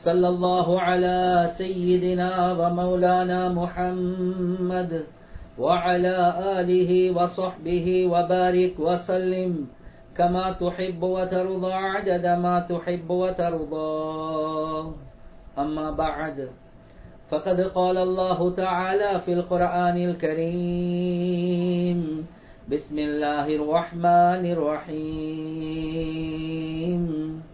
صلى الله على سيدنا ومولانا محمد وعلى آله وصحبه وبارك وسلم كما تحب وترضى عدد ما تحب وترضى أما بعد فقد قال الله تعالى في القرآن الكريم بسم الله الرحمن الرحيم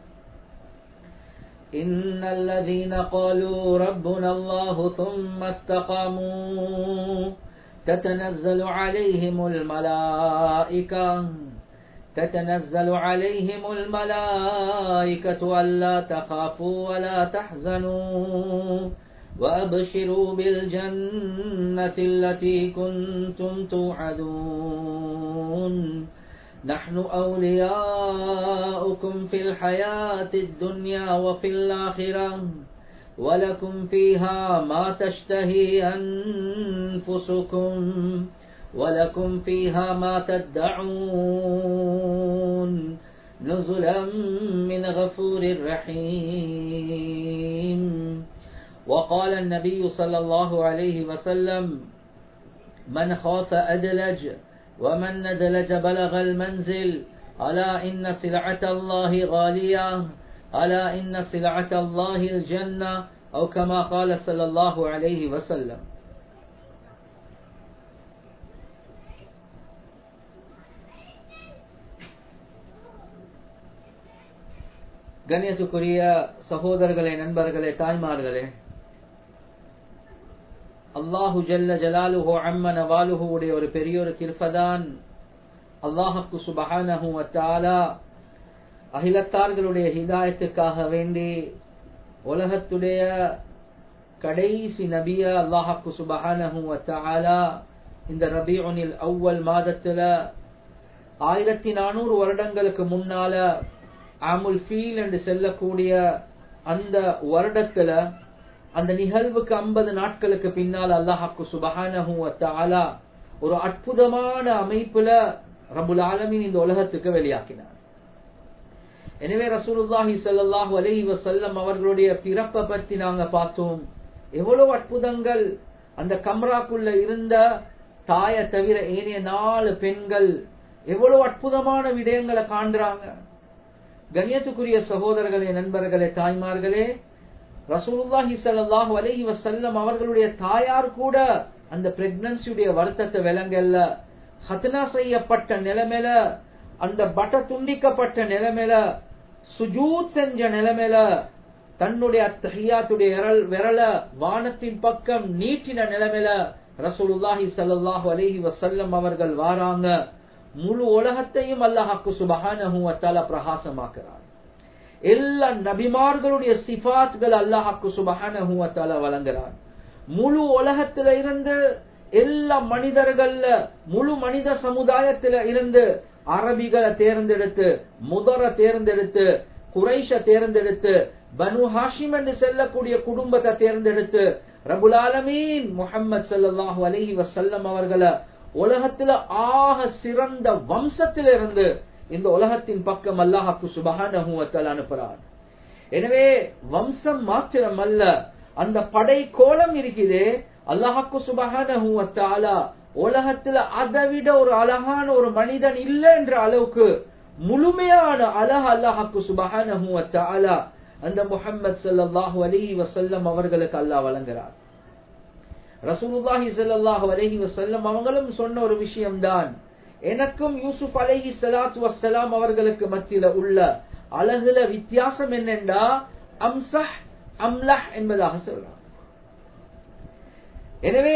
إن الذين قالوا ربنا الله ثم استقاموا تتنزل عليهم الملائكة تتنزل عليهم الملائكة ألا تخافوا ولا تحزنوا وأبشروا بالجنة التي كنتم توعدون نحن أولياؤكم في الحياة الدنيا وفي الآخرة ولكم فيها ما تشتهي أنفسكم ولكم فيها ما تدعون نزلا من غفور رحيم وقال النبي صلى الله عليه وسلم من خاف أدلج ومن ندلج بلغ المنزل ألا إن سلعة الله غالية ألا إن سلعة الله الجنة أو كما قال صلى الله عليه وسلم கண்ணியத்துக்குரிய சகோதரர்களே நண்பர்களே தாய்மார்களே அல்லாஹு ஜல்ல ஜலாலுஹோ அம்மன வாலுஹோ உடைய ஒரு பெரிய ஒரு கிருப்பதான் அல்லாஹுக்கு சுபஹானஹு வத்தாலா அகிலத்தார்களுடைய ஹிதாயத்துக்காக வேண்டி உலகத்துடைய கடைசி நபிய அல்லாஹுக்கு சுபஹானஹு வத்தாலா இந்த ரபியுனில் அவ்வல் மாதத்துல ஆயிரத்தி நானூறு வருடங்களுக்கு முன்னால ஆமுல் ஃபீல் என்று செல்லக்கூடிய அந்த வருடத்துல அந்த நிகழ்வுக்கு ஐம்பது நாட்களுக்கு பின்னால் அல்லாஹாக்கு சுபஹானஹு தாலா ஒரு அற்புதமான அமைப்புல ரபுல் ஆலமின் இந்த உலகத்துக்கு வெளியாக்கினார் எனவே ரசூலுல்லாஹி சல்லாஹூ அலஹி வசல்லம் அவர்களுடைய பிறப்பை பற்றி நாங்க பார்த்தோம் எவ்வளவு அற்புதங்கள் அந்த கம்ராக்குள்ள இருந்த தாய தவிர ஏனைய நாலு பெண்கள் எவ்வளவு அற்புதமான விடயங்களை காண்றாங்க கண்ணியத்துக்குரிய சகோதரர்களே நண்பர்களே தாய்மார்களே ரசூலுல்லாஹி சல்லாஹூ அலஹி வசல்லம் அவர்களுடைய தாயார் கூட அந்த பிரெக்னன்சியுடைய வருத்தத்தை விலங்கல்ல ஹத்னா செய்யப்பட்ட நிலைமையில அந்த பட்ட துண்டிக்கப்பட்ட நிலைமையில சுஜூத் செஞ்ச நிலைமையில தன்னுடைய அத்தஹியாத்துடைய விரல வானத்தின் பக்கம் நீட்டின நிலைமையில ரசூலுல்லாஹி சல்லாஹூ அலஹி வசல்லம் அவர்கள் வாராங்க முழு உலகத்தையும் அல்லாஹாக்கு சுபஹானஹு வத்தால பிரகாசமாக்குறார் எல்லா நபிமார்களுடைய சிபாத்கள் அல்லாஹாக்கு சுபஹானஹு வத்தால வழங்குறார் முழு உலகத்தில இருந்து எல்லா மனிதர்கள்ல முழு மனித சமுதாயத்தில இருந்து அரபிகளை தேர்ந்தெடுத்து முதர தேர்ந்தெடுத்து குறைஷ தேர்ந்தெடுத்து பனு ஹாஷிம் என்று செல்லக்கூடிய குடும்பத்தை தேர்ந்தெடுத்து ரபுல் ஆலமீன் முகமது சல்லாஹூ அலஹி வசல்லம் அவர்களை உலகத்துல ஆக சிறந்த வம்சத்திலிருந்து இந்த உலகத்தின் பக்கம் அல்லாஹாக்கு சுபகான அனுப்புறார் எனவே வம்சம் மாத்திரம் அல்ல அந்த படை கோலம் இருக்குது அல்லாஹாக்கு சுபகான உலகத்துல அதை விட ஒரு அழகான ஒரு மனிதன் இல்லை என்ற அளவுக்கு முழுமையான அழக அல்லாஹாக்கு சுபகான அந்த முகமது சல்லாஹூ அலி வசல்லம் அவர்களுக்கு அல்லாஹ் வழங்குறார் ரசூலுல்லாஹி ஸல்லல்லாஹு அலைஹி வஸல்லம் அவங்களும் சொன்ன ஒரு விஷயம்தான் எனக்கும் யூசுப் அலைஹி ஸலாத்து வஸ்ஸலாம் அவர்களுக்கு மத்தியில உள்ள அழகுல வித்தியாசம் என்னென்றா அம்சஹ் அம்லஹ் என்பதாக சொல்றாங்க எனவே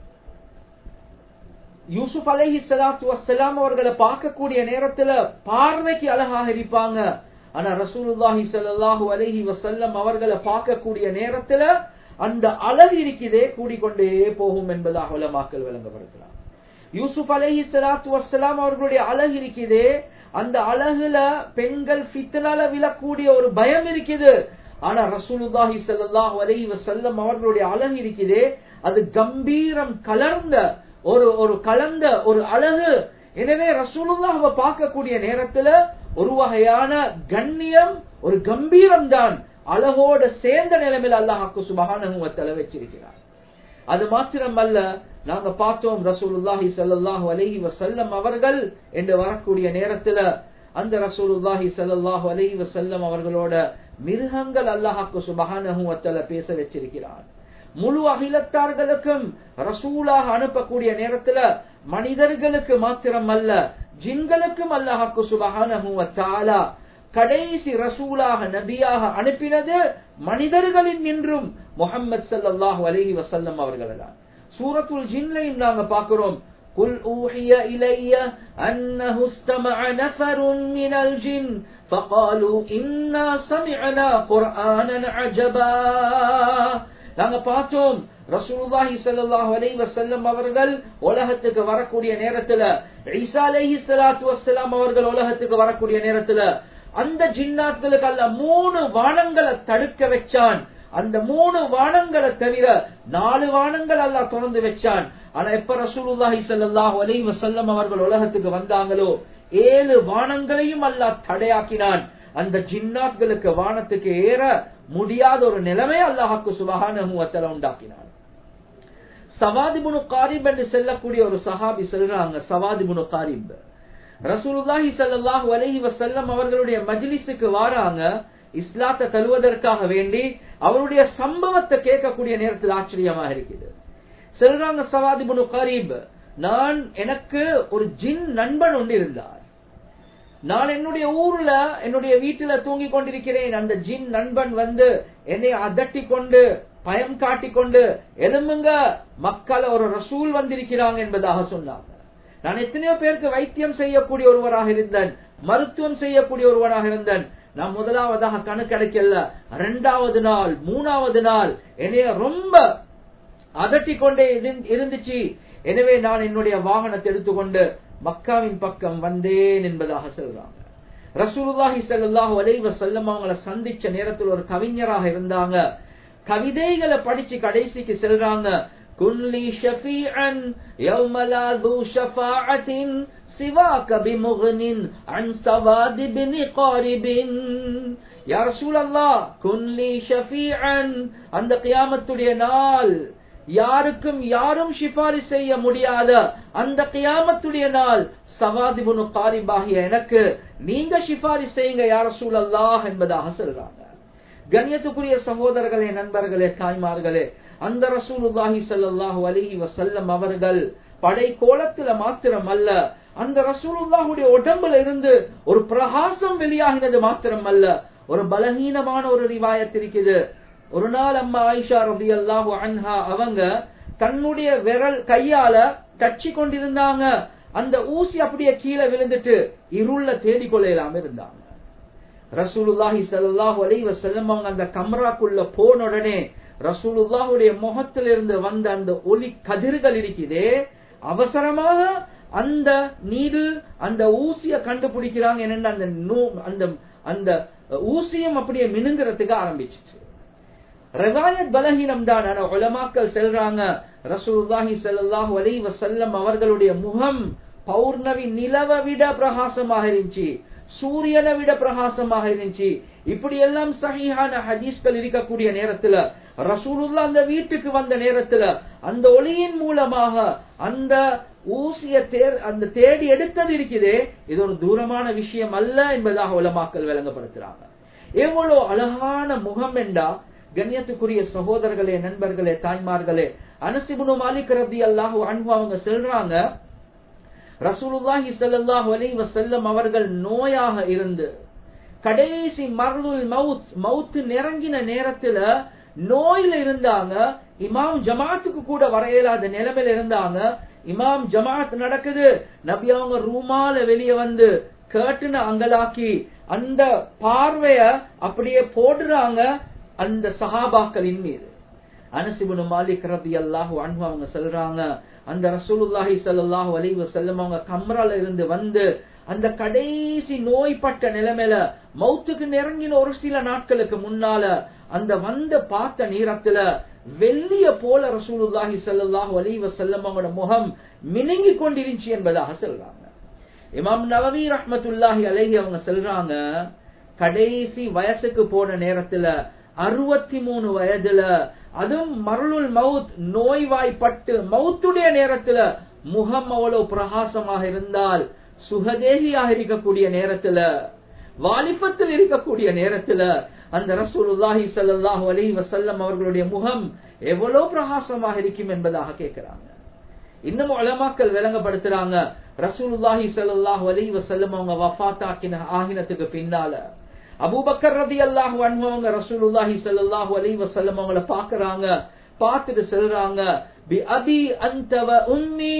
யூசுப் அலைஹி ஸலாத்து வஸ்ஸலாம் அவர்களை பார்க்கக்கூடிய நேரத்துல பார்வைக்கு அழகாக இருப்பாங்க ஆனா ரசூலுல்லாஹி ஸல்லல்லாஹு அலைஹி வஸல்லம் அவர்களை பார்க்கக்கூடிய நேரத்துல அந்த அழகு இருக்குதே கூடிக்கொண்டே போகும் என்பதாக உலமாக்கல் விளங்கப்படுத்தலாம் யூசுப் அலஹி சலாத்து வசலாம் அவர்களுடைய அழகு இருக்குதே அந்த அழகுல பெண்கள் ஃபித்னால விழக்கூடிய ஒரு பயம் இருக்குது ஆனா ரசூலுல்லாஹி ஸல்லல்லாஹு அலைஹி வஸல்லம் அவர்களுடைய அழகு இருக்குதே அது கம்பீரம் கலர்ந்த ஒரு ஒரு கலந்த ஒரு அழகு எனவே ரசூலுல்லாஹ்வை பார்க்கக்கூடிய நேரத்துல ஒரு வகையான கண்ணியம் ஒரு கம்பீரம் தான் அழகோட சேர்ந்த நிலைமையில அல்லாஹாக்கு சுபகான வச்சிருக்கிறார் அது மாத்திரமல்ல நாங்க பார்த்தோம் ரசூலுல்லாஹி ஸல்லல்லாஹு அலைஹி வஸல்லம் அவர்கள் என்று வரக்கூடிய நேரத்துல அந்த ரசூலுல்லாஹி ஸல்லல்லாஹு அலைஹி வஸல்லம் அவர்களோட மிருகங்கள் அல்லாஹாக்கு சுபஹானஹு வ தஆலா பேச வச்சிருக்கிறார் முழு அகிலத்தார்களுக்கும் ரசூலாக அனுப்பக்கூடிய நேரத்துல மனிதர்களுக்கு மாத்திரம் அல்ல ஜின்களுக்கும் அல்லாஹாக்கு சுபஹானஹு வ தஆலா கடைசி ரசூலாக நபியாக அனுப்பினது மனிதர்களின் நின்றும் முகமது சல்லாஹூ அலஹி வசல்லம் அவர்கள் தான் சூரத்துல் ஜின்லையும் நாங்க பார்க்கிறோம் قل أوحي إلي أنه استمع نفر من الجن فقالوا إنا سمعنا قرآنا عجبا நாங்க பார்த்தோம் ரசூலுல்லாஹி ஸல்லல்லாஹு அலைஹி வஸல்லம் அவர்கள் உலகத்துக்கு வரக்கூடிய நேரத்துல ஈசா அலைஹி ஸலாத்து வஸ்ஸலாம் அவர்கள் உலகத்துக்கு வரக்கூடிய நேரத்துல அந்த ஜின்னாக்களுக்கு அல்ல மூணு வானங்களை தடுக்க வச்சான் அந்த மூணு வானங்களை தவிர நாலு வானங்கள் அல்ல திறந்து வச்சான் ஆனா எப்ப ரசூலுல்லாஹி ஸல்லல்லாஹு அலைஹி வஸல்லம் அவர்கள் உலகத்துக்கு வந்தாங்களோ ஏழு வானங்களையும் அல்லாஹ் தடையாக்கினான் அந்த ஜின்னாக்களுக்கு வானத்துக்கு ஏற முடியாத ஒரு நிலைமை அல்லாஹாக்கு சுபஹானஹு வ தஆலா உண்டாக்கினான் சவாதிபுனு காரிப் என்று செல்லக்கூடிய ஒரு சஹாபி சொல்றாங்க சவாதிபுனு காரிப் ரசூலுல்லாஹி ஸல்லல்லாஹு அலைஹி வஸல்லம் அவர்களுடைய மஜ்லிஸுக்கு வாராங்க இஸ்லாத்தை தழுவதற்காக வேண்டி அவருடைய சம்பவத்தை கேட்கக்கூடிய நேரத்தில் ஆச்சரியமாக இருக்குது சொல்றாங்க சவாதிபுனு கரீப் நான் எனக்கு ஒரு ஜின் நண்பன் ஒன்று இருந்தார் நான் என்னுடைய ஊர்ல என்னுடைய வீட்டுல தூங்கி கொண்டிருக்கிறேன் அந்த ஜின் நண்பன் வந்து என்னை அதட்டி கொண்டு பயம் காட்டிக் கொண்டு எலும்புங்க மக்கள் ஒரு ரசூல் வந்திருக்கிறாங்க என்பதாக சொன்னாங்க நான் எத்தனையோ பேருக்கு வைத்தியம் செய்யக்கூடிய ஒருவராக இருந்தேன் மருத்துவம் செய்யக்கூடிய ஒருவராக இருந்தேன் நான் முதலாவதாக கணக்கெடுக்கல இரண்டாவது நாள் மூணாவது நாள் என்னைய ரொம்ப அதட்டி கொண்டே இருந்துச்சு எனவே நான் என்னுடைய வாகனத்தை எடுத்துக்கொண்டு மக்காவின் பக்கம் வந்தேன் என்பதாக சொல்றாங்க ரசூலுல்லாஹி ஸல்லல்லாஹு அலைஹி வஸல்லம் அவங்கள சந்திச்ச நேரத்தில் ஒரு கவிஞராக இருந்தாங்க கவிதைகளை படிச்சு கடைசிக்கு செல்றாங்க குன்லி ஷஃபீஅன் யௌம லா து ஷஃபாஅத்தின் சிவாக பிமுகனின் அன் சவாதி பின் காரிபின் யா ரசூலல்லாஹ் குன்லி ஷஃபீஅன் அந்த கியாமத்துடைய நாள் யாருக்கும் யாரும் சிபாரி செய்ய முடியாத அந்த கியாமத்துடைய நாள் சவாதிபுனு காரிபாகிய எனக்கு நீங்க சிபாரி செய்யுங்க யார சூழல்லாஹ் என்பதாக சொல்றாங்க கண்ணியத்துக்குரிய சகோதரர்களே நண்பர்களே தாய்மார்களே அந்த ரசூலுல்லாஹி ஸல்லல்லாஹு அலைஹி வஸல்லம் அவர்கள் படை கோலத்துல மாத்திரம் அல்ல அந்த ரசூலுல்லாஹுடைய உடம்புல இருந்து ஒரு பிரகாசம் வெளியாகினது மாத்திரம் அல்ல ஒரு பலகீனமான ஒரு ரிவாயத் இருக்குது ஒரு நாள் அம்மா ஆயிஷா ரபி அல்லாஹு அன்ஹா அவங்க தன்னுடைய விரல் கையால தச்சு கொண்டிருந்தாங்க அந்த ஊசி அப்படியே கீழே விழுந்துட்டு இருள தேடிக்கொள்ளலாம இருந்தாங்க ரசூலுல்லாஹி ஸல்லல்லாஹு அலைஹி வஸல்லம் அவங்க அந்த கம்ராக்குள்ள போன உடனே ரசூலுல்லாஹுடைய முகத்திலிருந்து வந்த அந்த ஒளி கதிர்கள் இருக்குதே அவசரமாக அந்த நீடு அந்த ஊசிய கண்டுபிடிக்கிறாங்க என்னென்ன அந்த அந்த அந்த ஊசியம் அப்படியே மினுங்கிறதுக்கு ஆரம்பிச்சிச்சு ரவாயத் பலகீனம் தான் ஆனா உலமாக்கள் செல்றாங்க ரசூலுல்லாஹி ஸல்லல்லாஹு அலைஹி வஸல்லம் அவர்களுடைய முகம் பௌர்ணமி நிலவை விட பிரகாசமாக இருந்துச்சு சூரியனை விட பிரகாசமாக இருந்துச்சு இப்படி எல்லாம் சஹீஹான ஹதீஸ்கள் இருக்கக்கூடிய நேரத்துல ரசூலுல்லா அந்த வீட்டுக்கு வந்த நேரத்துல அந்த ஒளியின் மூலமாக அந்த ஊசிய தேர் அந்த தேடி எடுத்தது இருக்குதே இது ஒரு தூரமான விஷயம் அல்ல என்பதாக உலமாக்கள் விளங்கப்படுத்துறாங்க எவ்வளவு அழகான முகம் என்றா கண்ணியத்துக்குரிய சகோதரர்களே நண்பர்களே தாய்மார்களே அனசிபுனு மாலிக் ரபி அல்லாஹு அன்பு அவங்க சொல்றாங்க ரசூலுல்லாஹி ஸல்லல்லாஹு அலைஹி வஸல்லம் அவர்கள் நோயாக இருந்து கடைசி மர்லுல் மவுத் மவுத் நெருங்கின நேரத்துல நோயில இருந்தாங்க இமாம் ஜமாத்துக்கு கூட வர இயலாத நிலைமையில இருந்தாங்க இமாம் ஜமாத் நடக்குது நபி அவங்க ரூமால வெளியே வந்து கேட்டுன அங்கலாக்கி அந்த பார்வைய அப்படியே போடுறாங்க அந்த சஹாபாக்களின் மீது அனசிபுனு மாலிக் ரபி அல்லாஹு அன்பு அவங்க சொல்றாங்க அந்த ரசூலுல்லாஹி ஸல்லல்லாஹு அலைஹி வஸல்லம் அவங்க கம்ரால இருந்து வந்து அந்த கடைசி நோய்பட்ட நிலைமையில மௌத்துக்கு நெருங்கின ஒரு சில நாட்களுக்கு முன்னால அந்த வந்த பார்த்த நேரத்துல வெள்ளிய போல ரசூலுல்லாஹி ஸல்லல்லாஹு அலைஹி வஸல்லம் அவங்களோட முகம் மினுங்கி கொண்டிருந்துச்சு என்பதாக சொல்றாங்க இமாம் நவவி ரஹ்மத்துல்லாஹி அலைஹி அவங்க சொல்றாங்க கடைசி வயசுக்கு போன நேரத்துல அறுபத்தி மூணு வயதுல அதுவும் மருளுல் மவுத் நோய்வாய்ப்பட்டு மவுத்துடைய நேரத்துல முகம் அவ்வளவு பிரகாசமாக இருந்தால் சுகதேகியாக இருக்கக்கூடிய நேரத்துல வாலிபத்தில் இருக்கக்கூடிய நேரத்துல அந்த ரசூலுல்லாஹி ஸல்லல்லாஹு அலைஹி வஸல்லம் அவர்களுடைய முகம் எவ்வளவு பிரகாசமாக இருக்கும் என்பதாக கேட்கிறாங்க இன்னும் உலமாக்கள் விளங்கப்படுத்துறாங்க ரசூலுல்லாஹி ஸல்லல்லாஹு அலைஹி வஸல்லம் அவங்க வஃபாத் ஆக்கின ஆகினத்துக்கு பின்னால அபூபக்கர் ரலியல்லாஹு அன்ஹு அவங்க ரசூலுல்லாஹி ஸல்லல்லாஹு அலைஹி வஸல்லம் அவங்கள பாக்குறாங்க பார்த்துட்டு சொல்றாங்க பி அபி அன்த வ உம்மி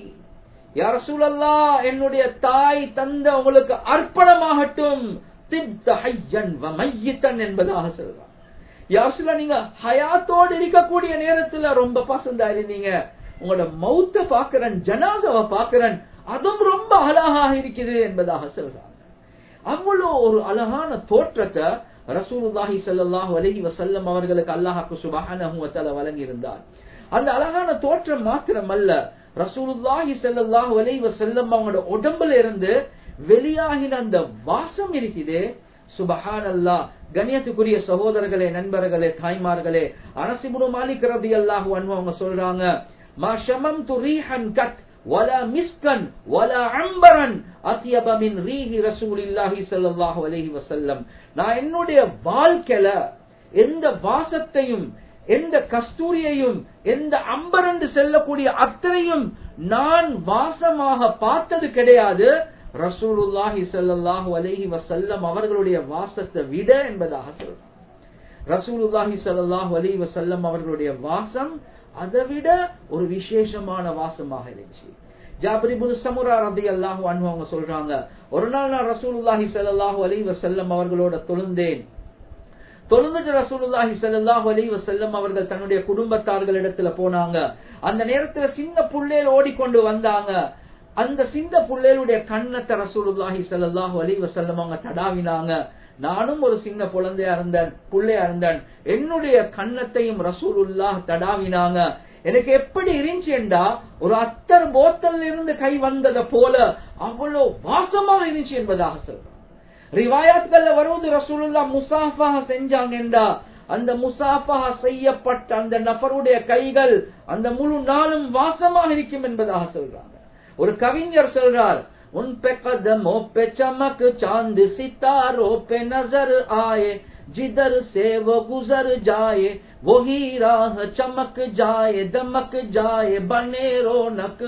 யா ரசூலல்லாஹ் என்னுடைய தாய் தந்த உங்களுக்கு அர்ப்பணமாகட்டும் தித்த ஹய்யன் வ மையித்தன் என்பதாக சொல்றாங்க யா ரசூலல்லாஹ் நீங்க ஹயாத்தோடு இருக்கக்கூடிய நேரத்துல ரொம்ப பசந்தா இருந்தீங்க உங்களோட மௌத்த பாக்குறன் ஜனாதவை பாக்குறன் அதுவும் ரொம்ப அழகாக இருக்குது என்பதாக சொல்றாங்க அவ்வளவு ஒரு அழகான தோற்றத்தை ரசூலுல்லாஹி ஸல்லல்லாஹு அலைஹி வஸல்லம் அவர்களுக்கு அல்லாஹ்க்கு சுப்ஹானஹு வ தஆலா வழங்கி இருந்தார் அந்த அழகான தோற்றம் மாத்திரமல்ல ரசூலுல்லாஹி ஸல்லல்லாஹு அலைஹி வஸல்லம் அவங்களோட உடம்புல இருந்து வெளியாகின அந்த வாசம் இருக்குதே சுபஹானல்லாஹ் கண்ணியத்துக்குரிய சகோதரர்களே நண்பர்களே தாய்மார்களே அனசிபுனு மாலிக் ரலியல்லாஹு அன்ஹு அவங்க சொல்றாங்க மா ஷமம்து ரீஹன் கட் ولا مسكا ولا عنبرا اطيب من ريح رسول الله صلى الله عليه وسلم நான் என்னுடைய வாழ்க்கையில எந்த வாசத்தையும் எந்த கஸ்தூரியையும் எந்த அம்பர் என்று செல்லக்கூடிய அத்தனையும் நான் வாசமாக பார்த்தது கிடையாது ரசூலுல்லாஹி ஸல்லல்லாஹு அலைஹி வஸல்லம் அவர்களுடைய வாசத்தை விட என்பதாக சொல்றாங்க ரசூலுல்லாஹி ஸல்லல்லாஹு அலைஹி வஸல்லம் அவர்களுடைய வாசம் அதை விட ஒரு விசேஷமான வாசமாக இருந்துச்சு ஜாபரிபுல் சமுரா ரதி அல்லாஹு அன்பு அவங்க சொல்றாங்க ஒரு நாள் நான் ரசூலுல்லாஹி ஸல்லல்லாஹு அலைஹி வஸல்லம் அவர்களோட தொழுந்தேன் தொழுந்துட்டு ரசூலுல்லாஹி ஸல்லல்லாஹு அலைஹி வஸல்லம் அவர்கள் தன்னுடைய குடும்பத்தார்களிடத்துல போனாங்க அந்த நேரத்துல சின்ன புள்ளேல் ஓடிக்கொண்டு வந்தாங்க அந்த சின்ன புள்ளேலுடைய கண்ணத்தை ரசூலுல்லாஹி ஸல்லல்லாஹு அலைஹி வஸல்லம் அவங்க தடாவினாங்க நானும் ஒரு சின்ன குழந்தையா இருந்தேன் புள்ளையா இருந்தேன் என்னுடைய கண்ணத்தையும் ரசூலுல்லாஹ் தடாவினாங்க எனக்கு எப்படி இருந்துச்சுண்டா ஒரு அத்தர் போத்தல் இருந்து கை வந்ததை போல அவ்வளவு வாசமாக இருந்துச்சு என்பதாக சொல்றான் ரிவாயாத்கள்ல வருவது ரசூலுல்லா முசாஃபா செஞ்சாங்கண்டா அந்த முசாஃபா செய்யப்பட்ட அந்த நபருடைய கைகள் அந்த முழு நாளும் வாசமாக இருக்கும் என்பதாக சொல்றாங்க ஒரு கவிஞர் சொல்றார் उन पे कदमों पे चमक चांद सितारों पे नजर आए जिधर से वो गुजर जाए वही राह चमक जाए दमक जाए बने रोनक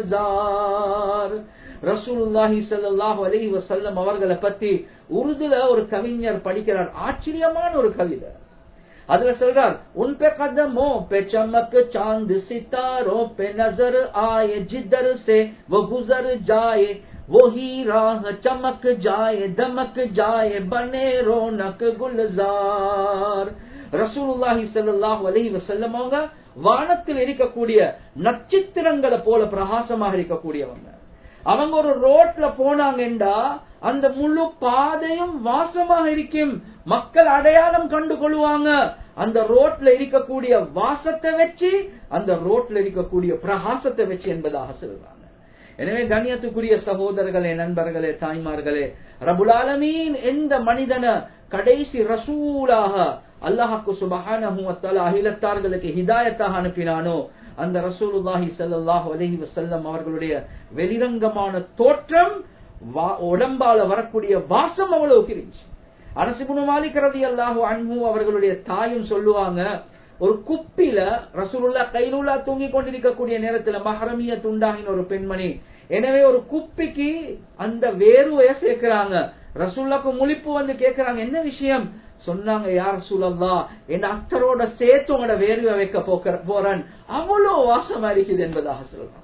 गुलजार ரசூலுல்லாஹி ஸல்லல்லாஹு அலைஹி வஸல்லம் அவர்களை பத்தி உருதுல ஒரு கவிஞர் படிக்கிறார் ஆச்சரியமான ஒரு கவிதை அதுல சொல்றார் உன் पे कदमों पे चमक चांद सितारों पे नजर आए जिधर से वो गुजर जाए वही राह चमक जाए दमक जाए बने रोनक गुलजार ரசூலுல்லாஹி ஸல்லல்லாஹு அலைஹி வஸல்லம் அவங்க வானத்தில் இருக்கக்கூடிய நட்சத்திரங்களை போல பிரகாசமாக இருக்கக்கூடியவங்க அவங்க ஒரு ரோட்ல போனாங்கண்டா அந்த முழு பாதையும் வாசமாக இருக்கும் மக்கள் அடையாளம் கண்டு கொள்வாங்க அந்த ரோட்ல இருக்கக்கூடிய வாசத்தை வச்சு அந்த ரோட்ல இருக்கக்கூடிய பிரகாசத்தை வச்சு என்பதாக சொல்றாங்க எனவே கண்ணியத்துக்குரிய சகோதரர்களே நண்பர்களே தாய்மார்களே ரபுலாலமீன் எந்த மனிதனை கடைசி ரசூலாக அல்லாஹாக்கு சுபஹானஹு வத்தஆலா அகிலத்தார்களுக்கு ஹிதாயத்தாக அனுப்பினானோ அந்த ரசூலுல்லாஹி ஸல்லல்லாஹு அலைஹி வஸல்லம் அவர்களுடைய வெளிரங்கமான தோற்றம் உடம்பால வரக்கூடிய வாசம் அவ்வளவு இருந்துச்சு அரசிபுனு மாலிக் ரலியல்லாஹு அன்ஹு அவர்களுடைய தாயும் சொல்லுவாங்க ஒரு குப்பில ரசூலுல்லா கைலுல்லா தூங்கி கொண்டிருக்கக்கூடிய நேரத்துல மஹரமிய துண்டாகின ஒரு பெண்மணி எனவே ஒரு குப்பிக்கு அந்த வேர்வைய சேர்க்கிறாங்க ரசூல்லாக்கு முழிப்பு வந்து கேட்கிறாங்க என்ன விஷயம் சொன்னாங்க யார் சூழல்லா என் அத்தரோட சேர்த்து உங்களோட வேர்வை வைக்க போக்க போறேன் அவ்வளவு வாசமா இருக்குது என்பதாக சொல்றான்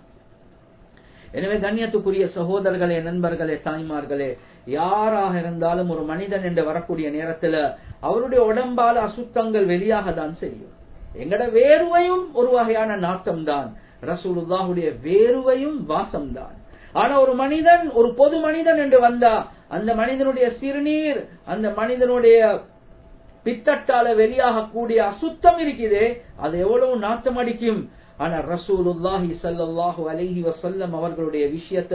எனவே கண்ணியத்துக்குரிய சகோதரர்களே நண்பர்களே தாய்மார்களே யாராக இருந்தாலும் ஒரு மனிதன் என்று வரக்கூடிய நேரத்துல அவருடைய உடம்பால அசுத்தங்கள் வெளியாக தான் செய்யும் எங்கட வேர்வையும் ஒரு வகையான நாட்டம் தான் ரசூலுல்லாஹுடைய வேர்வையும் வாசம் தான் ஆனா ஒரு மனிதன் ஒரு பொது மனிதன் என்று வந்தா அந்த மனிதனுடைய சிறுநீர் அந்த மனிதனுடைய பித்தட்டால வெளியாகக்கூடிய அசுத்தம் இருக்குதே அது எவ்வளவு நாட்டம் அடிக்கும் ஆனா ரசூலுல்லாஹி சல்லாஹு அலைஹி வசல்லம் அவர்களுடைய விஷயத்துல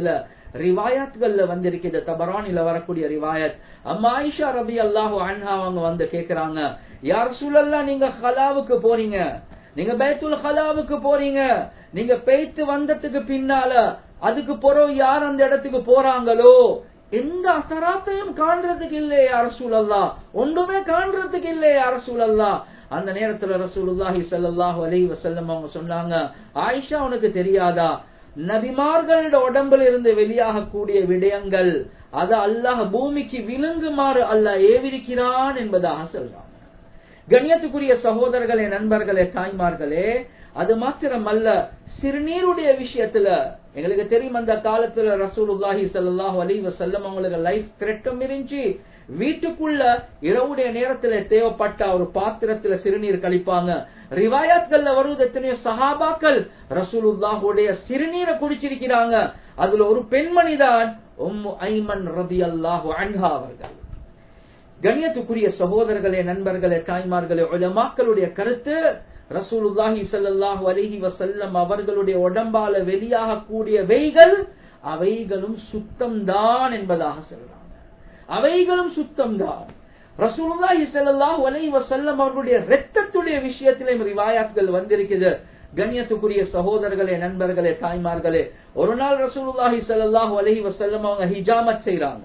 ரிவாயத்கள்ல வந்திருக்குது தபரானில வரக்கூடிய ரிவாயத் அம்மா ஆயிஷா ரபி அல்லாஹு அன்ஹா அவங்க வந்து கேக்குறாங்க யார் சூழல்லாம் நீங்க ஹலாவுக்கு போறீங்க நீங்க பைத்துல் ஹலாவுக்கு போறீங்க நீங்க பெய்த்து வந்ததுக்கு பின்னால அதுக்கு பிறகு யார் அந்த இடத்துக்கு போறாங்களோ எந்த அசராத்தையும் காண்றதுக்கு இல்லையே அரசூலல்லா ஒன்றுமே காண்றதுக்கு இல்லையே அரசூலல்லா அந்த நேரத்துல ரசூலுல்லாஹி ஸல்லல்லாஹு அலைஹி வஸல்லம் அவங்க சொன்னாங்க ஆயிஷா உனக்கு தெரியாதா நபிமார்களோட உடம்புல இருந்து வெளியாகக்கூடிய விடயங்கள் அது அல்லாஹ் பூமிக்கு விழுங்குமாறு அல்லாஹ் ஏவிருக்கிறான் என்பதாக சொல்றாங்க கண்ணியத்துக்குரிய சகோதரர்களே நண்பர்களே தாய்மார்களே அது மாத்திரம் அல்ல சிறுநீருடைய விஷயத்துல எங்களுக்கு தெரியும் அந்த காலத்துல ரசூலுல்லாஹி ஸல்லல்லாஹு அலைஹி வஸல்லம் அவங்களுக்கு லைஃப் த்ரெட்டும் இருந்துச்சு வீட்டுக்குள்ள இரவுடைய நேரத்துல தேவைப்பட்ட ஒரு பாத்திரத்துல சிறுநீர் கழிப்பாங்க ரிவாயாத்கள்ல வருவது எத்தனையோ சஹாபாக்கள் ரசூலுல்லாஹுடைய சிறுநீரை குடிச்சிருக்கிறாங்க அதுல ஒரு பெண்மணி தான் உம்மு ஐமன் ரபி அல்லாஹு அன்ஹா அவர்கள் கண்ணியத்துக்குரிய சகோதரர்களே நண்பர்களே தாய்மார்களே உலமாக்களுடைய கருத்து ரசூலுல்லாஹி ஸல்லல்லாஹு அலைஹி வஸல்லம் அவர்களுடைய உடம்பால வெளியாகக்கூடிய வெய்கள் அவைகளும் சுத்தம்தான் என்பதாக சொல்றாங்க அவைகளும் சுத்தம்தான் ரசூலுல்லாஹி ஸல்லல்லாஹு அலைஹி வஸல்லம் அவர்களுடைய இரத்தத்துடைய விஷயத்திலும் ரிவாயாத்கள் வந்திருக்குது கண்ணியத்துக்குரிய சகோதரர்களே நண்பர்களே தாய்மார்களே ஒரு நாள் ரசூலுல்லாஹி ஸல்லல்லாஹு அலைஹி வஸல்லம் அவங்க ஹிஜாமத் செய்றாங்க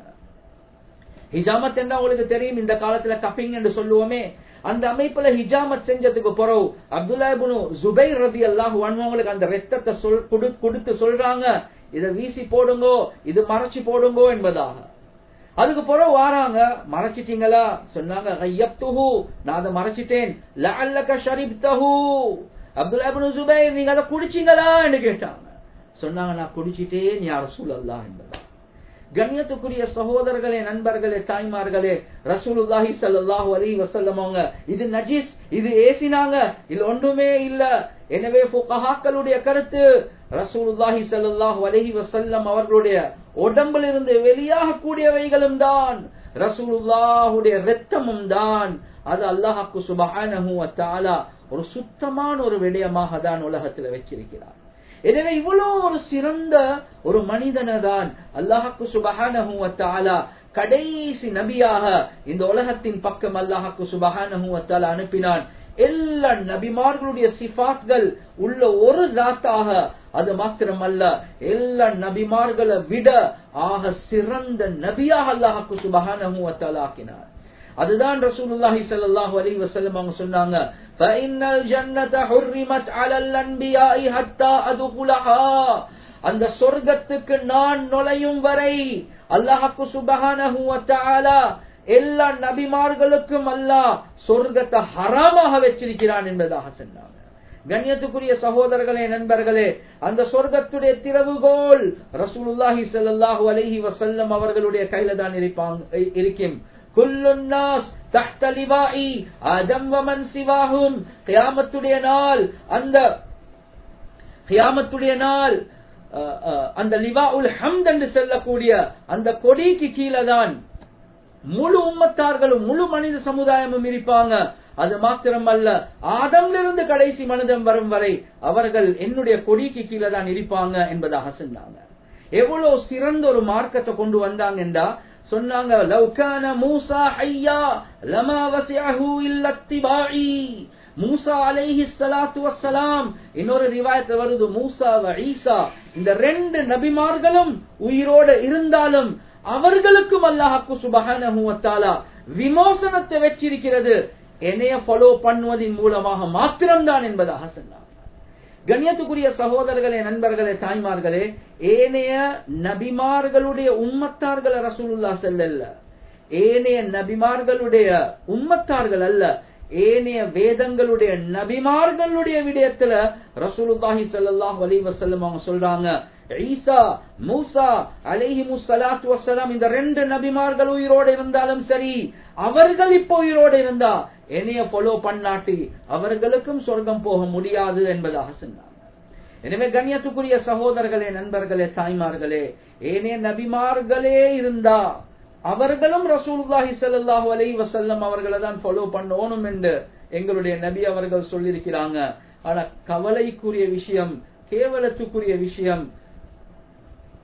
ஹிஜாமத் என்ன உங்களுக்கு தெரியும் இந்த காலத்துல கப்பிங் என்று சொல்லுவோமே அந்த அமைப்புல ஹிஜாமத் செஞ்சதுக்கு பிறகு அப்துல்லா இப்னு ஜுபைர் ரதி அல்லாஹு அவங்களுக்கு அந்த ரத்தத்தை சொல் கொடு- கொடுத்து சொல்றாங்க இத வீசி போடுங்கோ இது மறைச்சு போடுங்கோ என்பதாக அதுக்கு பிறகு வாராங்க மறைச்சிட்டீங்களா சொன்னாங்க "கையப்துஹு, நான் அதை மறைச்சிட்டேன் லஅல்லக ஷரிப்தஹு அப்துல்லா இப்னு ஜுபைர் நீங்க அதை குடிச்சீங்களா என்று கேட்டாங்க சொன்னாங்க நான் குடிச்சிட்டேன் யார் ரசூலல்லாஹ் என்பதா கண்ணியத்துக்குரிய சகோதரர்களே நண்பர்களே தாய்மார்களே ரசூலுல்லாஹி ஸல்லல்லாஹு அலைஹி வஸல்லம் அவங்க இது நஜீஸ் இது ஏசினாங்க இது ஒன்றுமே இல்ல எனவே ஃபுகஹாக்களுடைய கருத்து ரசூலுல்லாஹி ஸல்லல்லாஹு அலைஹி வஸல்லம் அவர்களுடைய உடம்பில் இருந்து வெளியாகக்கூடியவைகளும் தான் ரசூலுல்லாஹுடைய இரத்தமும் தான் அது அல்லாஹ்க்கு சுபஹானஹு வ தஆலா ஒரு சுத்தமான ஒரு விடயமாக தான் உலகத்தில் வச்சிருக்கிறார் எனவே இவ்வளவு ஒரு சிறந்த ஒரு மனிதனை தான் அல்லாஹாக்கு சுபஹானஹு வ தஆலா கடைசி நபியாக இந்த உலகத்தின் பக்கம் அல்லாஹாக்கு சுபஹானஹு வ தஆலா அனுப்பினான் எல்லா நபிமார்களுடைய சிஃபாத்கள் உள்ள ஒரு தாத்தாக அது மாத்திரமல்ல எல்லா நபிமார்களை விட ஆக சிறந்த நபியாக அல்லாஹாக்கு சுபஹானஹு வ தஆலா ஆக்கினார் அதுதான் ரசூலுல்லாஹி ஸல்லல்லாஹு அலைஹி வஸல்லம் அவங்க சொன்னாங்க فإن الجنة حرمت على الأنبياء حتى أدخلها அந்த சொர்க்கத்துக்கு நான் நுழையும் வரை அல்லாஹ்க்கு சுபஹானஹு வ தஆலா எல்லா நபிமார்களுக்கும் அல்லாஹ் சொர்க்கத்தை ஹராமாக வச்சிருக்கிறான் என்பதாக சொன்னாங்க கண்ணியத்துக்குரிய சகோதரர்களே நண்பர்களே அந்த சொர்க்கத்துடைய திறவுகோல் ரசூலுல்லாஹி ஸல்லல்லாஹு அலைஹி வஸல்லம் அவர்களுடைய கையில தான் இருப்பாங்க இருக்கும் குல்லு நாஸ் தஹ்த லிவாஇ ஆதம் வமன் சிவாஹும் கியாமத்துடைய நாள் அந்த கியாமத்துடைய நாள் அஹ், அஹ், அந்த லிவா உல் ஹம்த் என்று சொல்லக்கூடிய அந்த கொடிக்கு கீழே தான் முழு உம்மத்தார்களும் முழு மனித சமுதாயமும் இருப்பாங்க அது மாத்திரமல்ல ஆதம்ல இருந்து கடைசி மனிதன் வரும் வரை அவர்கள் என்னுடைய கொடிக்கு கீழே தான் இருப்பாங்க என்பதாக சொன்னாங்க எவ்வளவு சிறந்த ஒரு மார்க்கத்தை கொண்டு வந்தாங்கன்றா சொன்னாங்க "லவ் கான மூசா ஹய்யா லமா வசிஅஹு இல்லா இத்திபாஇ." மூசா அலைஹி ஸலாத்து வஸ்ஸலாம் இன்னொரு ரிவாயத்துல வருது மூசா வ ஈசா இந்த ரெண்டு நபிமார்களும் உயிரோடு இருந்தாலும் அவர்களுக்கும் அல்லாஹ்க்கு சுபஹானஹு வ தஆலா விமோசனத்தை வச்சிருக்கிறது என்னைய ஃபாலோ பண்ணுவதன் மூலமாக மாத்திரம்தான் என்பதாக சொன்னார் கண்ணியத்துக்குரிய சகோதரர்களே நண்பர்களே தாய்மார்களே ஏனைய நபிமார்களுடைய உம்மத்தார்கள் ரசூலுல்லா செல்லல்ல ஏனைய நபிமார்களுடைய உம்மத்தார்கள் அல்ல ஏனைய வேதங்களுடைய நபிமார்களுடைய விடயத்துல ரசூலுல்லாஹி ஸல்லல்லாஹு அலைஹி வஸல்லம் அவங்க சொல்றாங்க ஈசா மூசா அலைஹிமு ஸலாத்து வஸ்ஸலாம் இந்த ரெண்டு நபிமார்கள் உயிரோடு இருந்தாலும் சரி அவர்கள் இப்போ உயிரோடு இருந்தா என்னைய ஃபாலோ பண்ணாட்டி அவர்களுக்கும் சொர்க்கம் போக முடியாது என்பதாக சொன்னாங்க எனவே கண்ணியத்துக்குரிய சகோதரர்களே நண்பர்களே தாய்மார்களே ஏனைய நபிமார்களே இருந்தா அவர்களும் ரசூலுல்லாஹி ஸல்லல்லாஹு அலைஹி வஸல்லம் அவர்களை தான் ஃபாலோ பண்ணணும் என்று எங்களுடைய நபி அவர்கள் சொல்லியிருக்கிறாங்க ஆனா கவலைக்குரிய விஷயம் கேவலத்துக்குரிய விஷயம்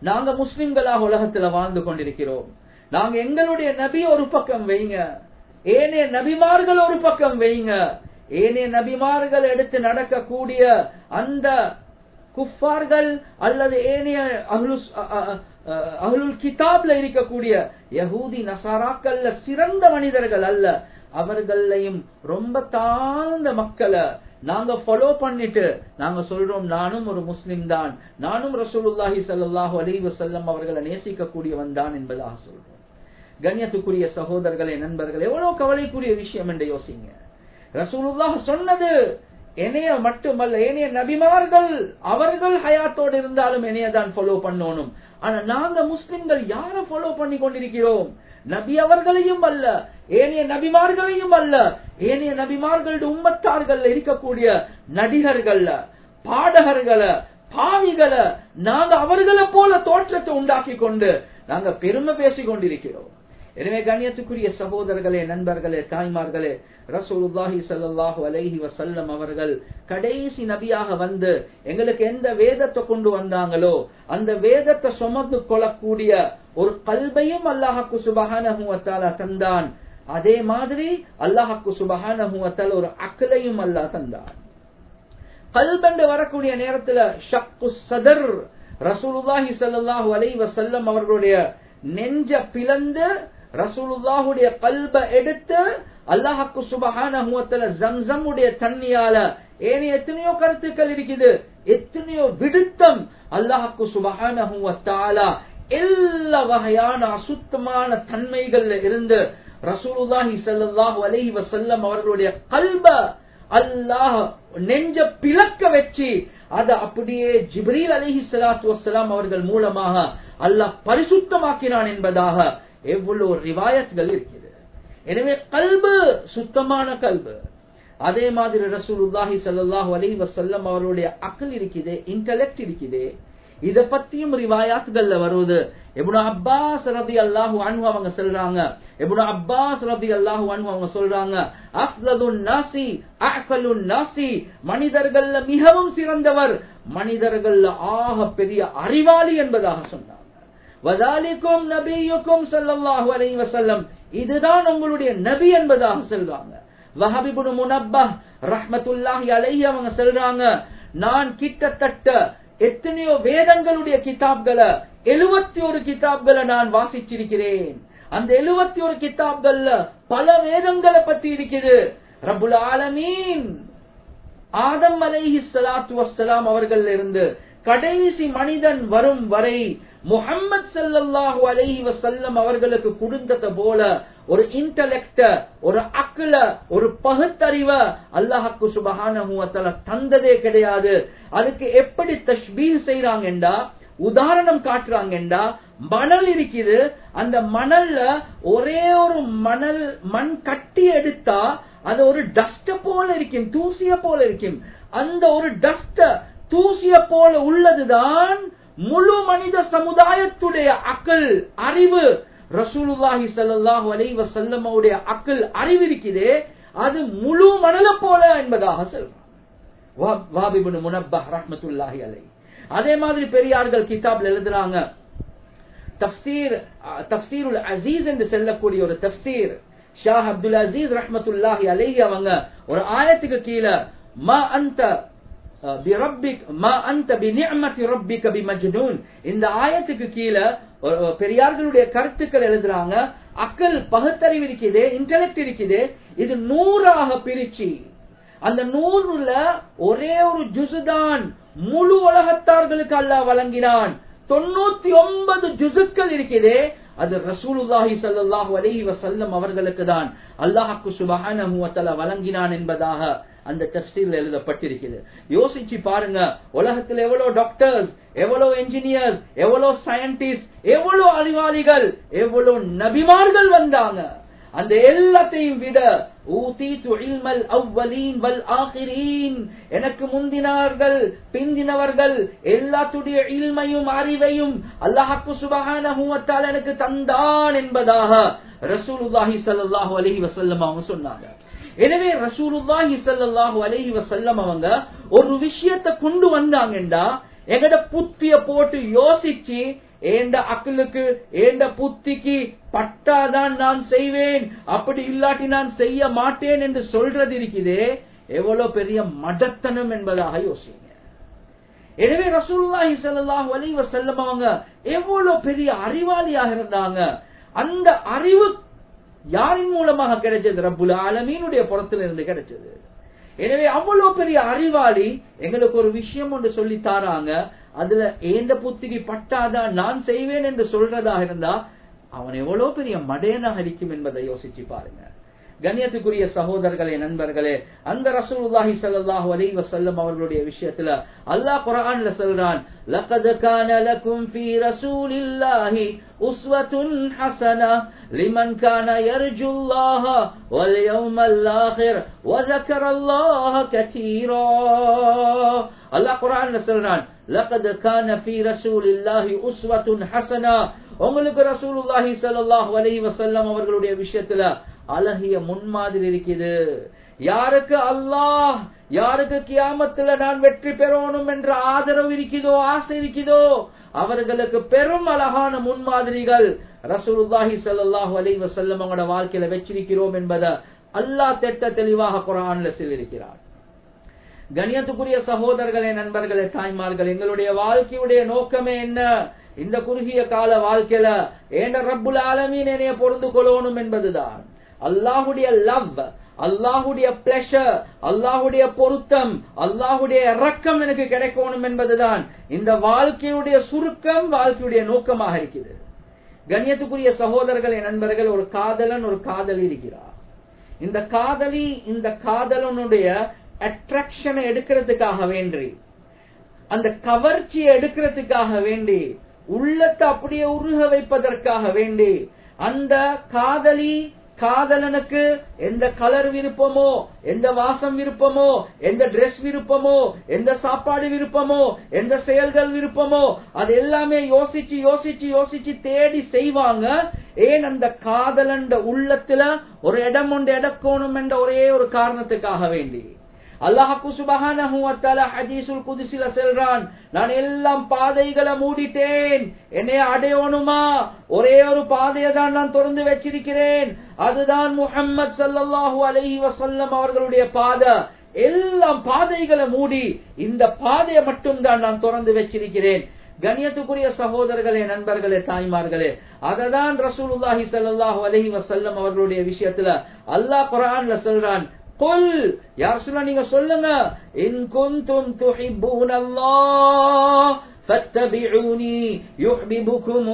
நாங்க முஸ்லிம்களாக உலகத்துல வாழ்ந்து கொண்டிருக்கிறோம் நாங்க எங்களுடைய நபி ஒரு பக்கம் வைங்க ஏனைய நபிமார்கள் ஒரு பக்கம் வைங்க ஏனைய நபிமார்கள் எடுத்து நடக்கக்கூடிய அந்த குஃபார்கள் அல்லது ஏனைய அஹ்லுஸ் அ- அ- அ- அஹ்லுல் கிதாப்ல இருக்கக்கூடிய யஹூதி நசாராக்கள்ல சிறந்த மனிதர்கள் அல்ல அவர்களையும் ரொம்ப தாழ்ந்த மக்களை நாங்க ஃபாலோ பண்ணிட்டு நாங்க சொல்றோம் நானும் ஒரு முஸ்லிம் தான் நானும் ரசூலுல்லாஹி ஸல்லல்லாஹு அலைஹி வஸல்லம் அவர்களை நேசிக்கக்கூடியவன் தான் என்பதாக சொல்றோம் கண்ணியத்துக்குரிய சகோதரர்களே நண்பர்களே எவ்வளவு கவலைக்குரிய விஷயம் என்று யோசிங்க ரசூலுல்லாஹ் சொன்னது என்னைய மட்டுமல்ல ஏனைய நபிமார்கள் அவர்கள் ஹயாத்தோடு இருந்தாலும் என்னைய தான் ஃபாலோ பண்ணணும் ஆனா நாங்க முஸ்லிம்கள் யார ஃபாலோ பண்ணி கொண்டிருக்கிறோம் நபி அவர்களையும் அல்ல ஏனைய நபிமார்களையும் அல்ல ஏனைய நபிமார்களுடைய உம்மத்தார்கள் இருக்கக்கூடிய நடிகர்கள்ல பாடகர்களை பாவிகளை நாங்க அவர்களை போல தோற்றத்தை உண்டாக்கி கொண்டு நாங்க பெருமை பேசிக் கொண்டிருக்கிறோம் எனவே கண்ணியத்துக்குரிய சகோதரர்களே நண்பர்களே தாய்மார்களே ரசூலுல்லாஹி ஸல்லல்லாஹு அலைஹி வஸல்லம் அவர்கள் கடைசி நபியாக வந்து எங்களுக்கு எந்த வேதத்தை கொண்டு வந்தாங்களோ அந்த வேதத்தை சுமந்து கொள்ளக்கூடிய ஒரு கல்வையும் அல்லாஹ்க்கு சுபஹானஹு வ தஆலா தந்தான் அதே மாதிரி அல்லாஹ்க்கு சுபஹானஹு வ தஆலா ஒரு அக்லையும் அல்லாஹ் தந்தான் கல்பண்டு வரக்கூடிய நேரத்துல ஷக்கு சதர் ரசூலுல்லாஹி ஸல்லல்லாஹு அலைஹி வஸல்லம் அவர்களுடைய நெஞ்ச பிளந்து ரசூலுல்லாஹுடைய கல்ப எடுத்து அல்லாஹ்க்கு சுபஹானஹு வ தஆலா ஜம்ஸம் உடைய தண்ணியால ஏனைய எத்தனையோ கருத்துக்கள் இருக்குது எத்தனையோ விடுத்தம் அல்லாஹ்க்கு சுபஹானஹு வ தஆலா எல்லா வகையான அசுத்தமான தன்மைகள்ல இருந்து ரசூலுல்லாஹி ஸல்லல்லாஹு அலைஹி வஸல்லம் அவர்களுடைய கல்ப அல்லாஹ் நெஞ்ச பிளக்க வச்சு அத அப்படியே ஜிப்ரீல் அலிஹி சலாத்து வசலாம் அவர்கள் மூலமாக அல்லாஹ் பரிசுத்தமாக்கினான் என்பதாக எவ்வளவு ரிவாயத்கள் இருக்குது எனவே கல்பு சுத்தமான கல்பு அதே மாதிரி ரசூலுல்லாஹி ஸல்லல்லாஹு அலைஹி வஸல்லம் அவருடைய அக்கல் இருக்குது இன்டெலெக்ட் இருக்குது இத பத்தியும் ரிவாயாத்துகள்ல வருவது இப்னு அப்பாஸ் ரதி அல்லாஹு அன்ஹு அவங்க சொல்றாங்க இப்னு அப்பாஸ் ரதி அல்லாஹு அன்ஹு அவங்க சொல்றாங்க அஃலதுன் நாசி அஅகலுன் நாசி மனிதர்கள்ல மிகவும் சிறந்தவர் மனிதர்கள்ல ஆக பெரிய அறிவாளி என்பதாக சொன்னாங்க வதாலிக்கும் நபியுக்கும் ஸல்லல்லாஹு அலைஹி வஸல்லம் இதுதான் உங்களுடைய நபி என்பதாக சொல்றாங்க வஹபிபுன் முனப்பஹ் ரஹ்மத்துல்லாஹி அலைஹி அவங்க சொல்றாங்க நான் கிட்டத்தட்ட எத்தனையோ வேதங்களுடைய கிதாப்களை எழுபத்தி ஒரு கிதாப்களை நான் வாசிச்சிருக்கிறேன் அந்த எழுபத்தி ஒரு கிதாப்கள்ல பல வேதங்களை பத்தி இருக்குது ரபுல் ஆலமீன் ஆதம் அலைஹி ஸலாத்து வஸ்ஸலாம் அவர்கள் இருந்து கடைசி மனிதன் வரும் வரை முஹம்மது ஸல்லல்லாஹு அலைஹி வஸல்லம் அவர்களுக்கு கொடுத்தத போல ஒரு இன்டலெக்ட ஒரு அக்ல ஒரு பகுத்தறிவ அல்லாஹ்க்கு சுபஹானஹு வ தஆலா தந்ததே கிடையாது அதுக்கு எப்படி தஷ்பீஹ் செய்றாங்கண்டா உதாரணம் காட்டுறாங்கண்டா மணல் இருக்குது அந்த மணல்ல ஒரே ஒரு மணல் மண் கட்டி எடுத்தா அது ஒரு டஸ்ட போல இருக்கும் தூசிய போல இருக்கும் அந்த ஒரு டஸ்ட தூசிய போல உள்ளதுதான் முழு மனித சமுதாயத்துடைய அக்கல் அறிவு ரசூலுல்லாஹி ஸல்லல்லாஹு அலைஹி வஸல்லம் உடைய அக்கல் அறிவு இருக்குதே அது முழு மணல போல என்பதாக சொல்றான் வாபிபுன் முனப்பஹ் ரஹ்மத்துல்லாஹி அலைஹி அதே மாதிரி பெரியார்கள் கிதாப்ல எழுதுறாங்க தப்சீர் தப்சீருல் அசீஸ் என்று சொல்லக்கூடிய ஒரு தப்சீர் ஷாஹ் அப்துல் அசீஸ் ரஹ்மத்துல்லாஹி அலைஹி அவங்க ஒரு ஆயத்துக்கு கீழே மா அந்த பிரப்பிக் மா அந்த பிநிஅமத்தி ரப்பிக பிமஜ்னூன் இந்த ஆயத்துக்கு கீழே பெரியார்களுடைய கருத்துக்கள் எழுதுறாங்க அக்கல் பகுத்தறிவு இருக்குது இன்டெலெக்ட் இருக்குது இது நூறாக பிரிச்சு அந்த நூறுல ஒரே ஒரு ஜுசுதான் முழு உலகத்தார்களுக்கு அல்லாஹ் வழங்கினான் தொண்ணூத்தி ஒன்பது ஜுசுக்கள் இருக்குது அது ரசூலுல்லாஹி ஸல்லல்லாஹு அலைஹி வஸல்லம் அவர்களுக்கு தான் அல்லாஹ்க்கு சுப்ஹானஹு வ தஆலா வழங்கினான் என்பதாக அந்த தஃப்சீர்ல எழுதப்பட்டிருக்கிறது யோசிச்சு பாருங்க உலகத்தில் எவ்வளவு டாக்டர்ஸ் எவ்வளவு என்ஜினியர்ஸ் எவ்வளவு சயின்டிஸ்ட் எவ்வளவு அறிவாளிகள் எவ்வளவு நபிமார்கள் வந்தாங்க அந்த எல்லாத்தையும் விட எனக்கு முந்தினார்கள் பிந்தினவர்கள் எல்லாத்துடைய இல்மையும் அறிவையும் அல்லாஹாக்கு சுபகான எனக்கு தந்தான் என்பதாக ரசூலுல்லாஹி சல்லாஹூ அலஹி வசல்லம் அவங்க சொன்னாங்க எனவே ரசூலுல்லாஹி சல்லாஹூ அலஹி வசல்லம் அவங்க ஒரு விஷயத்தை கொண்டு வந்தாங்கண்டா எங்கட புத்திய போட்டு யோசிச்சு ஏண்ட அக்கலுக்கு ஏண்ட புத்திக்கு பட்டாதான் நான் செய்வேன் அப்படி இல்லாட்டி நான் செய்ய மாட்டேன் என்று சொல்றது இருக்குதே எவ்வளவு பெரிய மடத்தனம் என்பதாக யோசிங்க எனவே ரசூலுல்லாஹி ஸல்லல்லாஹு அலைஹி வஸல்லம் அவங்க எவ்வளவு பெரிய அறிவாளியாக இருந்தாங்க அந்த அறிவு யாரின் மூலமாக கிடைச்சது ரப்புல் ஆலமீனுடைய புறத்துல இருந்து கிடைச்சது எனவே அவ்வளவு பெரிய அறிவாளி எங்களுக்கு ஒரு விஷயம் ஒன்று சொல்லி தாராங்க அதுல ஏந்த புத்திக்கு பட்டாதான் நான் செய்வேன் என்று சொல்றதாக இருந்தா அவன் எவ்வளவு பெரிய மடையனாக இருக்கும் என்பதை யோசிச்சு பாருங்க கண்ணியத்துக்குரிய சகோதரர்களே நண்பர்களே அந்த ரசூலுல்லாஹி ஸல்லல்லாஹு அலைஹி வஸல்லம் அவர்களுடைய விஷயத்துல அல்லாஹ் குர்ஆன்ல சொல்றான் லقد كان لكم في رسول الله اسوة حسنة لمن كان يرجو الله واليوم الآخر وذكر الله كثيرا அல்லாஹ் குர்ஆன்ல சொல்றான் لقد كان في رسول الله اسوة حسنة உங்களுக்கு ரசூலுல்லாஹி ஸல்லல்லாஹு அலைஹி வஸல்லம் அவர்களுடைய விஷயத்துல அழகிய முன்மாதிரி இருக்குது யாருக்கு அல்லாஹ் யாருக்கு கியாமத்துல நான் வெற்றி பெறணும் என்ற ஆதரவு இருக்குதோ ஆசை இருக்குதோ அவர்களுக்கு பெரும் அழகான முன்மாதிரிகள் ரசூலுல்லாஹி ஸல்லல்லாஹு அலைஹி வஸல்லம் அவங்களோட வாழ்க்கையில வச்சிருக்கிறோம் என்பதை அல்லாஹ் திட்ட தெளிவாக குர்ஆன்ல சொல்லியிருக்கிறார் கணியத்துக்குரிய சகோதரர்களே நண்பர்களே தாய்மார்கள் எங்களுடைய வாழ்க்கையுடைய நோக்கமே என்ன இந்த குறுகிய கால வாழ்க்கையில ஏண்ட ரப்புல் ஆலமீன் என்னைய பொருந்து கொள்ளணும் என்பதுதான் அல்லாஹுடைய லவ் அல்லாஹுடைய பிளஷர் அல்லாஹுடைய பொருத்தம் அல்லாஹுடைய இறக்கம் எனக்கு கிடைக்கணும் என்பதுதான் இந்த வாழ்க்கையுடைய சுருக்கம் வாழ்க்கையுடைய நோக்கமாக இருக்குது கண்ணியத்துக்குரிய சகோதரர்களே நண்பர்கள் ஒரு காதலன் ஒரு காதலி இருக்கிறார் இந்த காதலி இந்த காதலனுடைய அட்ராக்ஷனை எடுக்கிறதுக்காக வேண்டி அந்த கவர்ச்சியை எடுக்கிறதுக்காக வேண்டி உள்ளத்தை அப்படியே உருக வைப்பதற்காக வேண்டி அந்த காதலி காதலனுக்கு எந்த கலர் விருப்பமோ எந்த வாசம் விருப்பமோ எந்த Dress விருப்பமோ எந்த சாப்பாடு விருப்பமோ எந்த செயல்கள் விருப்பமோ அது எல்லாமே யோசிச்சு யோசிச்சு யோசிச்சு தேடி செய்வாங்க ஏன் அந்த காதலண்ட உள்ளத்துல ஒரு இடம் ஒன்று எடுக்கணும் என்ற ஒரே ஒரு காரணத்துக்காக வேண்டி அல்லாஹு சுபஹானஹு வ தஆலா ஹதீஸுல் குத்ஸில சொல்றான் நான் எல்லாம் பாதைகளை மூடிட்டேன் என்னை அடையணுமா ஒரே ஒரு பாதையை தான் நான் திறந்து வச்சிருக்கிறேன் அதுதான் முஹம்மது ஸல்லல்லாஹு அலைஹி வஸல்லம் அவர்களுடைய பாதை எல்லாம் பாதைகளை மூடி இந்த பாதையை மட்டும் தான் நான் திறந்து வச்சிருக்கிறேன் கண்ணியத்துக்குரிய சகோதரர்களே நண்பர்களே தாய்மார்களே அததான் ரசூலுல்லாஹி ஸல்லல்லாஹு அலைஹி வஸல்லம் அவர்களுடைய விஷயத்துல அல்லாஹ் குர்ஆன்ல சொல்றான் قل يا رسول الله நீங்க சொல்லுங்க إن كنتم تحبون الله فاتبعوني يحببكم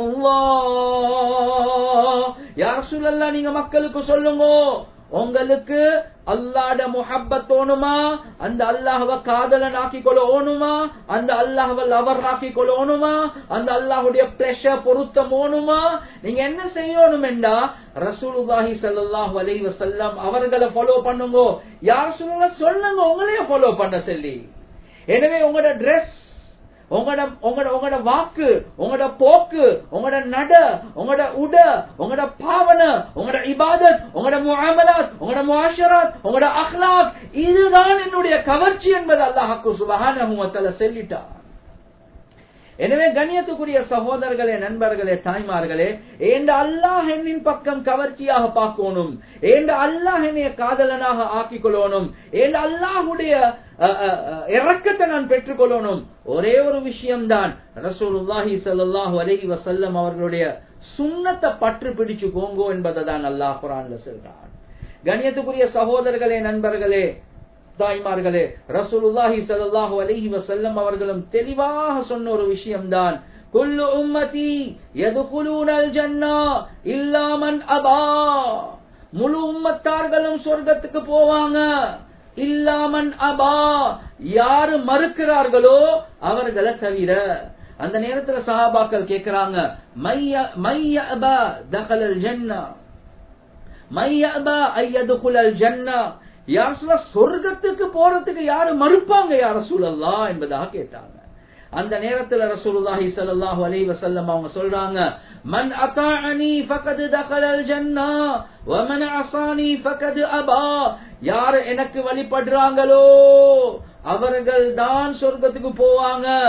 الله يا رسول الله நீங்க மக்களுக்கு சொல்லுங்க உங்களுக்கு அல்லாட முஹப்பத் தோணுமா அந்த அல்லாஹ்வ காதலன் ஆக்கி கொள்ளணுமா அந்த அல்லாஹ்வ லவர் ஆக்கி கொள்ளணுமா அந்த அல்லாஹ்வுடைய பிளஷர் பொருத்தம் ஓணுமா நீங்க என்ன செய்யணும் என்றா ரசூலுல்லாஹி ஸல்லல்லாஹு அலைஹி வஸல்லம் அவர்களை ஃபாலோ பண்ணுங்க யார் சொல்லுங்க சொல்லுங்க உங்களையே ஃபாலோ பண்ண சொல்லி எனவே உங்களோட Dress உங்களோட உங்களோட உங்களோட வாக்கு உங்களோட போக்கு உங்களோட நட உங்களோட உட உங்களோட பாவனை உங்களோட இபாதத் உங்களோட முஆமலாத் உங்களோட முஆஷராத் உங்களோட அஹ்லாக் இதுதான் என்னுடைய கவர்ச்சி என்பது அல்லாஹ்க்கு சுபஹானஹு வ தஆலா சொல்லிட்டார் எனவே கண்ணியத்துக்குரிய சகோதரர்களே நண்பர்களே தாய்மார்களே ஏண்ட அல்லாஹ் என்னின் பக்கம் கவர்ச்சியாக பார்க்கணும் ஏண்ட அல்லாஹ் என்னைய காதலனாக ஆக்கிக் கொள்ளணும் ஏண்ட அல்லாஹுடைய இறக்கத்தை நான் பெற்றுக்கொள்ளணும் ஒரே ஒரு விஷயம்தான் ரசூலுல்லாஹி ஸல்லல்லாஹு அலைஹி வஸல்லம் அவர்களுடைய சுன்னத்தை பற்று பிடிச்சு கோங்கோ என்பதை தான் அல்லாஹ் குர்ஆன்ல சொல்றான் கண்ணியத்துக்குரிய சகோதரர்களே நண்பர்களே தாய்மார்களே ரசூலுல்லாஹி ஸல்லல்லாஹு அலைஹி வஸல்லம் அவர்களும் தெளிவாக சொன்ன ஒரு விஷயம்தான் குல்லு உம்மதி யதுகுலூனல் ஜன்னா இல்லா மன் அபா முழு உம்மத்தார்களும் சொர்க்கத்துக்கு போவாங்க இல்லாமன் அபா யாரு மறுக்கிறார்களோ அவர்களை தவிர அந்த நேரத்துல சஹாபாக்கள் கேக்குறாங்க மைய மைய அபா தகலல் ஜன்னா மைய அபா ஐயதுகுலல் ஜன்னா யார் சொல்ல சொர்க்கத்துக்கு போறதுக்கு யாரு மறுப்பாங்க யார சூழல்லா என்பதாக கேட்டாங்க அந்த நேரத்துல ரசூலுல்லாஹி ஸல்லல்லாஹு அலைஹி வஸல்லம் அவங்க சொல்றாங்க மன் அதாஅனி ஃபகத் தகலல் ஜன்னா வ மன் அஸானி ஃபகத் அபா யார் எனக்கு வழிபடுறாங்களோ அவர்கள் தான் சொர்க்கத்துக்கு போவாங்க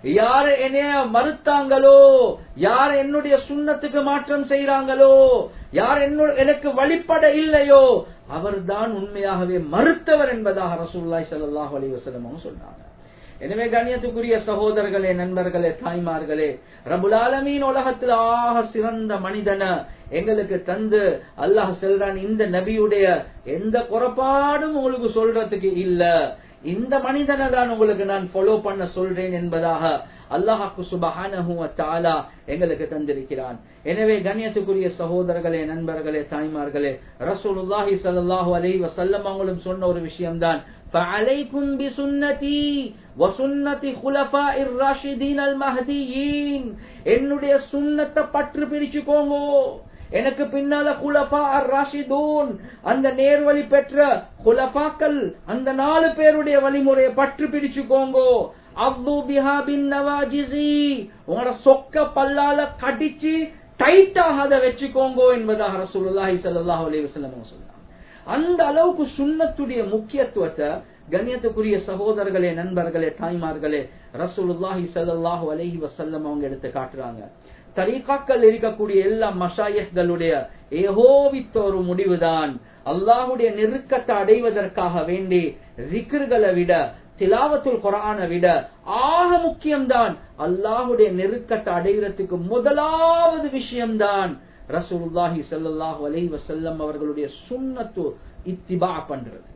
யார் என்னைய மறுத்தாங்களோ யார் என்னுடைய சுண்ணத்துக்கு மாற்றம் செய்யறாங்களோ யார் எனக்கு வழிபட இல்லையோ அவர்தான் உண்மையாகவே மறுத்தவர் என்பதாக ரசூல்லாய் சல்லாஹ் அலி வசலம் சொன்னாங்க எனவே கண்ணியத்துக்குரிய சகோதரர்களே நண்பர்களே தாய்மார்களே ரபுல் ஆலமீன் உலகத்தில் ஆக சிறந்த மனிதன எங்களுக்கு தந்து அல்லாஹ் செல்றான் இந்த நபியுடைய எந்த குறைபாடும் உங்களுக்கு சொல்றதுக்கு இல்ல இந்த மனிதனை தான் உங்களுக்கு நான் ஃபாலோ பண்ண சொல்றேன் என்பதாக அல்லாஹாக்கு சுபஹானஹூ எங்களுக்கு தந்திருக்கிறான் எனவே கண்ணியத்துக்குரிய சகோதரர்களே நண்பர்களே தாய்மார்களே ரசூலுல்லாஹி ஸல்லல்லாஹு அலைஹி வஸல்லம் அவங்களும் சொன்ன ஒரு விஷயம்தான் فعليكم بسنتي وسنة خلفاء الراشدين المهديين என்னுடைய சுன்னத்தை பற்று பிரிச்சுக்கோங்க எனக்கு பின்னால குலபா அர் ராஷிதூன் அந்த நேர்வழி பெற்ற குலபாக்கள் அந்த நாலு பேருடைய வழிமுறையை பற்று பிடிச்சுக்கோங்க அவ்வு பிஹாபின் நவாஜிசி உங்களோட சொக்க பல்லால கடிச்சு டைட்டாக அதை வச்சுக்கோங்க என்பதாக ரசூலுல்லாஹி ஸல்லல்லாஹு அலைஹி வஸல்லம் சொன்னாங்க அந்த அளவுக்கு சுண்ணத்துடைய முக்கியத்துவத்தை கண்ணியத்துக்குரிய சகோதரர்களே நண்பர்களே தாய்மார்களே ரசூலுல்லாஹி ஸல்லல்லாஹு அலைஹி வஸல்லம் அவங்க எடுத்து காட்டுறாங்க தரீகாக்கள் இருக்கக்கூடிய எல்லா மஷாயர்களுடைய ஏகோவித்த ஒரு முடிவுதான் அல்லாஹுடைய நெருக்கத்தை அடைவதற்காக வேண்டி ரிக்கர்களை விட திலாவத்துல் குரானை விட ஆக முக்கியம்தான் அல்லாஹுடைய நெருக்கத்தை அடைகிறதுக்கு முதலாவது விஷயம்தான் ரசூலுல்லாஹி ஸல்லல்லாஹு அலைஹி வஸல்லம் அவர்களுடைய சுன்னத்து இத்திபா பண்றது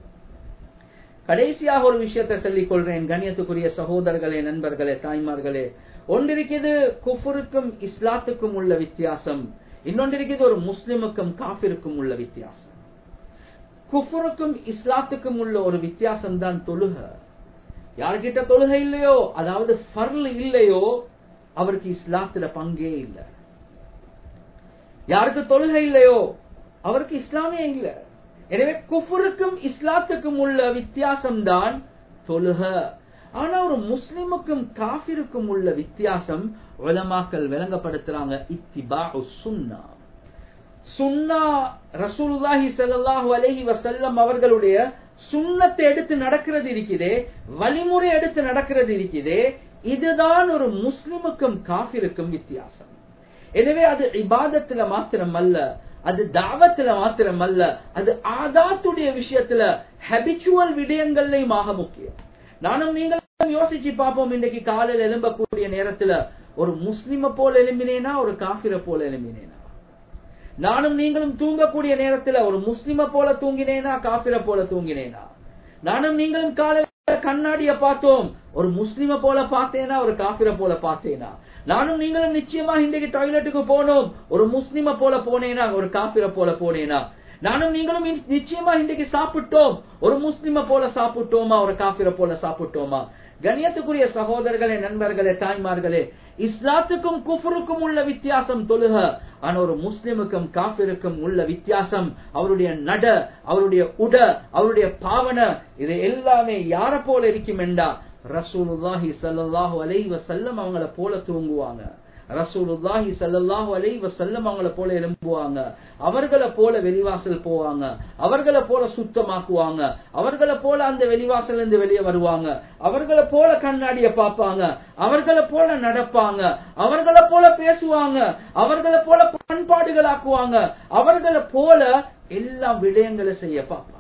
கடைசியாக ஒரு விஷயத்தை சொல்லிக் கொள்றேன் கண்ணியத்துக்குரிய சகோதரர்களே நண்பர்களே தாய்மார்களே ஒன்றிருக்கிறது குஃபருக்கும் இஸ்லாத்துக்கும் உள்ள வித்தியாசம் இன்னொன்றிருக்கிறது ஒரு முஸ்லிமுக்கும் காபிருக்கும் உள்ள வித்தியாசம் குஃபருக்கும் இஸ்லாத்துக்கும் உள்ள ஒரு வித்தியாசம் தான் தொழுக யார்கிட்ட தொழுகை இல்லையோ அதாவது ஃபர்ல் இல்லையோ அவருக்கு இஸ்லாத்துல பங்கே இல்லை யாருக்கு தொழுகை இல்லையோ அவருக்கு இஸ்லாமே இல்லை எனவே குஃபருக்கும் இஸ்லாத்துக்கும் உள்ள வித்தியாசம் தான் தொழுக ஆனா ஒரு முஸ்லிமுக்கும் காபிருக்கும் உள்ள வித்தியாசம் உலமாக்கள் விளங்கப்படுத்துறாங்க இத்திபா சுன்னா சுன்னா ரசூலுல்லாஹி ஸல்லல்லாஹு அலைஹி வஸல்லம் அவர்களுடைய சுண்ணத்தை எடுத்து நடக்கிறது இருக்குதே வழிமுறை எடுத்து நடக்கிறது இருக்குதே இதுதான் ஒரு முஸ்லிமுக்கும் காபிருக்கும் வித்தியாசம் எனவே அது இபாதத்துல மாத்திரம் அல்ல அது தாவத்துல மாத்திரம் அல்ல அது ஆதாத்துடைய விஷயத்துல ஹபிச்சுவல் விடயங்கள்லையும் ஆக முக்கியம் நானும் நீங்களும் யோசிச்சு பார்ப்போம் இன்னைக்கு காலையில் எழும்பக்கூடிய நேரத்துல ஒரு முஸ்லிம போல எழும்பினேனா ஒரு காபிர போல எழும்பினேனா நானும் நீங்களும் தூங்கக்கூடிய நேரத்துல ஒரு முஸ்லிம போல தூங்கினேனா காபிர போல தூங்கினேனா நானும் நீங்களும் காலையில கண்ணாடிய பார்த்தோம் ஒரு முஸ்லிம போல பார்த்தேனா ஒரு காபிர போல பார்த்தேனா நானும் நீங்களும் நிச்சயமா இன்றைக்கு டாய்லெட்டுக்கு போனோம் ஒரு முஸ்லிம போல போனேனா ஒரு காபிர போல போனேனா நானும் நீங்களும் நிச்சயமா இன்றைக்கு சாப்பிட்டோம் ஒரு முஸ்லிம போல சாப்பிட்டோமா ஒரு காபிர போல சாப்பிட்டோமா கண்ணியத்துக்குரிய சகோதரர்களே நண்பர்களே தாய்மார்களே இஸ்லாத்துக்கும் குஃபருக்கும் உள்ள வித்தியாசம் தொழுக ஆனா ஒரு முஸ்லிமுக்கும் காபிருக்கும் உள்ள வித்தியாசம் அவருடைய நட அவருடைய உட அவருடைய பாவனை இது எல்லாமே யார போல இருக்கும் என்றா ரசூலுல்லாஹி சல்லாஹு அலை வசல்லம் அவங்கள போல தூங்குவாங்க ரசூலுல்லாஹி சல்லாஹு அலை வசல்லம் அவங்கள போல எழும்புவாங்க அவர்களை போல வெளிவாசல் போவாங்க அவர்களை போல சுத்தமாக்குவாங்க அவர்களை போல அந்த வெளிவாசல் இருந்து வெளியே வருவாங்க அவர்களை போல கண்ணாடிய பார்ப்பாங்க அவர்களை போல நடப்பாங்க அவர்களை போல பேசுவாங்க அவர்களை போல பண்பாடுகளாக்குவாங்க அவர்களை போல எல்லா விடயங்களை செய்ய பார்ப்பாங்க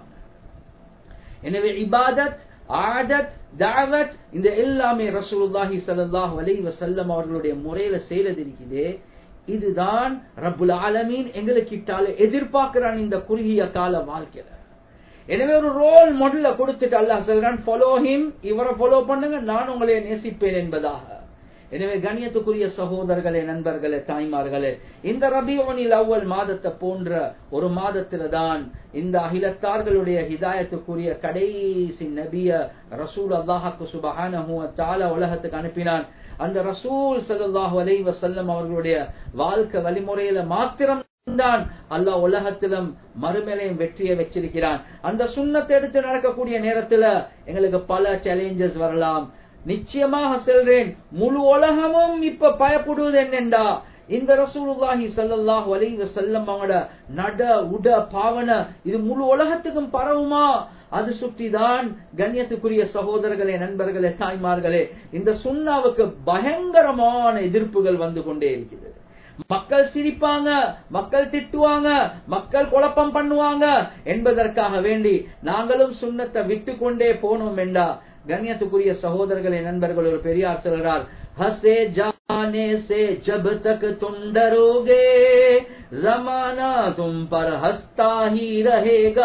எனவே இபாதத் ஆதத் தாவத் இந்த எல்லாமே ரசூலுல்லாஹி ஸல்லல்லாஹு அலைஹி வஸல்லம் அவர்களுடைய முறையில செய்யறது இருக்குதே இதுதான் ரப்புல் ஆலமீன் எங்களுக்கு இட்டால எதிர்பார்க்கிறான் இந்த குறுகிய கால வாழ்க்கையில எனவே ஒரு ரோல் மாடல கொடுத்துட்டு அல்லாஹ் சொல்றான் ஃபாலோ ஹிம் இவரை ஃபாலோ பண்ணுங்க நான் உங்களை நேசிப்பேன் என்பதாக எனவே கண்ணியத்துக்குரிய சகோதரர்களே நண்பர்களே தாய்மார்களே இந்த ரபியோனில் அவ்வல் மாதத்தை போன்ற ஒரு மாதத்தில தான் இந்த அகிலத்தார்களுடைய ஹிதாயத்துக்குரிய கடைசி நபிய ரசூல் அல்லாஹாக்கு சுபஹான உலகத்துக்கு அனுப்பினான் அந்த ரசூல் சல்லாஹு அலை வசல்லம் அவர்களுடைய வாழ்க்கை வழிமுறையில மாத்திரம் தான் அல்லாஹ் உலகத்திலும் மறுமலையும் வெற்றியை வச்சிருக்கிறான் அந்த சுண்ணத்தை எடுத்து நடக்கக்கூடிய நேரத்துல எங்களுக்கு பல சேலஞ்சஸ் வரலாம் நிச்சயமாக செல்றேன் முழு உலகமும் இப்ப பயப்படுவது என்னென்றா இந்த ரசூலுல்லாஹி சல்லாஹு அலைஹி வஸல்லம் அவங்களோட நட உட பாவன இது முழு உலகத்துக்கும் பரவுமா அது சுற்றிதான் கண்ணியத்துக்குரிய சகோதரர்களே நண்பர்களே தாய்மார்களே இந்த சுண்ணாவுக்கு பயங்கரமான எதிர்ப்புகள் வந்து கொண்டே இருக்கிறது மக்கள் சிரிப்பாங்க மக்கள் திட்டுவாங்க மக்கள் குழப்பம் பண்ணுவாங்க என்பதற்காக வேண்டி நாங்களும் சுண்ணத்தை விட்டு கொண்டே போனோம் என்றா கண்ணியத்துக்குரிய சகோதரர்களே நண்பர்கள் ஒரு பெரியார் சொல்கிறார் हसे जाने से जब तक तुम डरोगे जमाना तुम पर हंसता ही रहेगा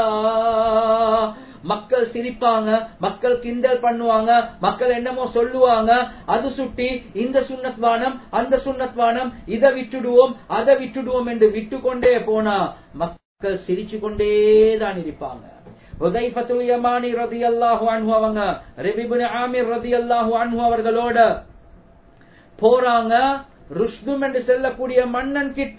மக்கள் சிரிப்பாங்க மக்கள் கிண்டல் பண்ணுவாங்க மக்கள் என்னமோ சொல்லுவாங்க அது சுட்டி இந்த சுண்ணத்வானம் அந்த சுண்ணத்வானம் இதை விட்டுடுவோம் அதை விட்டுடுவோம் என்று விட்டு கொண்டே போனா மக்கள் சிரிச்சு கொண்டே தான் இருப்பாங்க உதைஃபத்துல் யமானி ரதியல்லாஹு அன்ஹு அவங்க ரபிபுன் ஆமிர் ரதியல்லாஹு அன்ஹு அவர்களோட போறாங்க ருஷ்தும் என்று செல்லக்கூடிய மன்னன் கிட்ட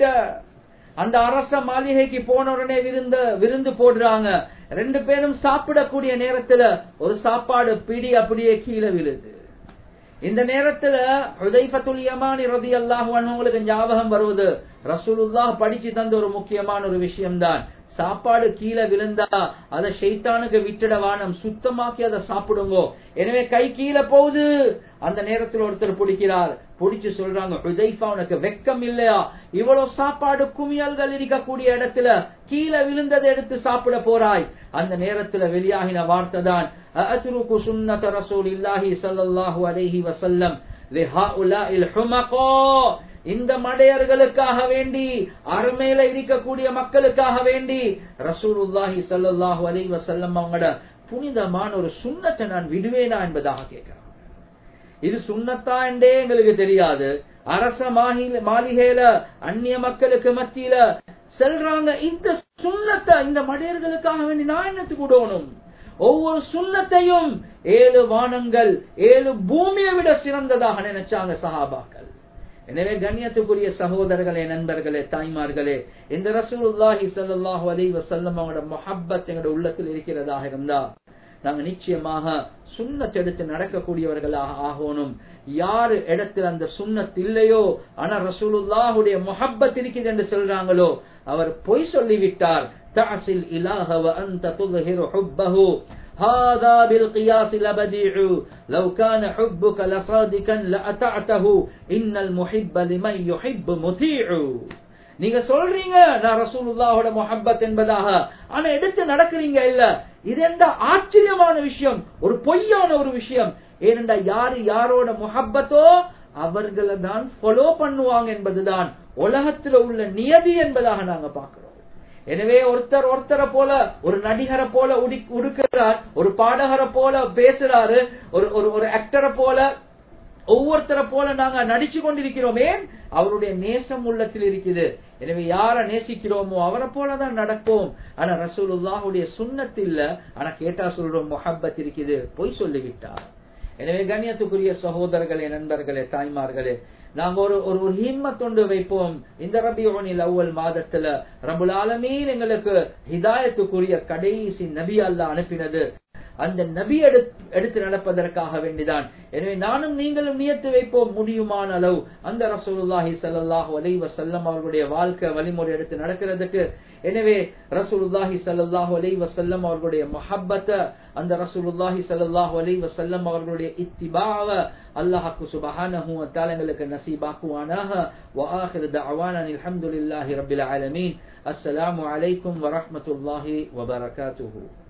அந்த அரச மாளிகைக்கு போன உடனே விருந்து விருந்து போடுறாங்க ரெண்டு பேரும் சாப்பிடக்கூடிய நேரத்துல ஒரு சாப்பாடு பிடி அப்படியே கீழே விழுது இந்த நேரத்துல ஹுதைஃபத்துல் யமானி ரதி அல்லாஹ் உங்களுக்கு ஞாபகம் வருவது ரசூலுல்லாஹ் படிச்சு தந்த ஒரு முக்கியமான ஒரு விஷயம்தான் சாப்பாடு கீழே விழுந்தா அதை ஷெய்தானுக்கு விட்டுட வானம் சுத்தமாக்கி அதை சாப்பிடுங்க எனவே கை கீழே போகுது அந்த நேரத்தில் ஒருத்தர் பிடிக்கிறார் பிடிச்சு சொல்றாங்க ஹுதைஃபா உனக்கு வெக்கம் இல்லையா இவ்வளவு சாப்பாடு குமியல்கள் இருக்கக்கூடிய இடத்துல கீழே விழுந்ததை எடுத்து சாப்பிட போறாய் அந்த நேரத்துல வெளியாகின வார்த்தை தான் அத்ருக்கு சுன்னத ரசூல் இல்லாஹி ஸல்லல்லாஹு அலைஹி வஸல்லம் லிஹாஉலாஇல் ஹுமகா இந்த மடையர்களுக்காக வேண்டி அருமையில இருக்கக்கூடிய மக்களுக்காக வேண்டி ரசூலுல்லாஹி ஸல்லல்லாஹு அலைஹி வஸல்லம் அவங்களோட புனிதமான ஒரு சுண்ணத்தை நான் விடுவேனா என்பதாக கேட்கிறான் இது சுண்ணத்தா என்றே எங்களுக்கு தெரியாது அரச மாளிகையில அந்நிய மக்களுக்கு மத்தியில செல்றாங்க இந்த சுண்ணத்தை இந்த மடையர்களுக்காக வேண்டி நான் என்னத்துக்கு விடணும் ஒவ்வொரு சுண்ணத்தையும் ஏழு வானங்கள் ஏழு பூமியை விட சிறந்ததாக நினைச்சாங்க சஹாபாக்கள் எனவே கண்ணியத்துக்குரிய சகோதரர்களே நண்பர்களே தாய்மார்களே இந்த ரசூலுல்லாஹி ஸல்லல்லாஹு அலைஹி வஸல்லம் அவங்களோட முஹப்பத் எங்களோட உள்ளத்தில் இருக்கிறதாக இருந்தா நாங்க நிச்சயமாக சுண்ணத் எடுத்து நடக்கக்கூடியவர்களாக ஆகணும் யாரு இடத்தில் அந்த சுண்ணத் இல்லையோ ஆனா ரசூலுல்லாஹுடைய முஹப்பத் இருக்குது என்று சொல்றாங்களோ அவர் பொய் சொல்லிவிட்டார் تعصي الإله وأنت تظهر حبه هذا بالقياس لبديع لو كان حبك لصادقا لأطعته إن المحب لمن يحب مطيع நீங்க சொல்றீங்க நான் ரசூலுல்லாஹோட முஹப்பத் என்பதாக ஆனா எடுத்து நடக்கிறீங்க இல்ல இது எந்த ஆச்சரியமான விஷயம் ஒரு பொய்யான ஒரு விஷயம் ஏனென்றா யாரு யாரோட முஹப்பத்தோ அவர்களை தான் ஃபாலோ பண்ணுவாங்க என்பதுதான் உலகத்தில் உள்ள நியதி என்பதாக நாங்க பார்க்கிறோம் எனவே ஒருத்தர் ஒருத்தரை போல ஒரு நடிகரை போல உடுக்கிறார் ஒரு பாடகரை போல பேசுறாரு ஒரு ஒரு ஒரு ஆக்டரை போல ஒவ்வொருத்தரை போல நாங்க நடிச்சு கொண்டிருக்கிறோமே அவருடைய நேசம் உள்ளத்தில் இருக்குது எனவே யார நேசிக்கிறோமோ அவரை போலதான் நடப்போம் ஆனா ரசூலுல்லாஹுடைய சுண்ணத்தில் ஆனா கேட்டா சொல்றோம் மொஹப்பத் இருக்குது பொய் சொல்லிவிட்டார் எனவே கண்ணியத்துக்குரிய சகோதரர்களே நண்பர்களே தாய்மார்களே நாங்க ஒரு ஒரு ஒரு ஹிம்மத்தொண்டு வைப்போம் இந்த ரபியோனில் அவ்வல் மாதத்துல ரபுல் ஆலமீன் எங்களுக்கு ஹிதாயத்துக்குரிய கடைசி நபி அல்லா அனுப்பினது அந்த நபி எடுத்து நடப்பதற்காக வேண்டிதான் எனவே நானும் நீங்களும் நியத்து வைப்போம் முடியுமான அளவு அந்த ரசூலுல்லாஹி சல்லாஹு அலைவ செல்லம் அவர்களுடைய வாழ்க்கை வழிமுறை எடுத்து நடக்கிறதுக்கு எனவே ரசூலுல்லாஹி சல்லாஹு அலைவ செல்லம் அவர்களுடைய மொஹப்பத்தை அந்த ரசூலுல்லாஹி சல்லாஹு அலைவ செல்லம் அவர்களுடைய இத்திபாவ அல்லாஹாக்கு சுபஹானஹு எங்களுக்கு நசீபாக்குவானாக وآخر دعوانا الحمد لله رب العالمين السلام عليكم ورحمة الله وبركاته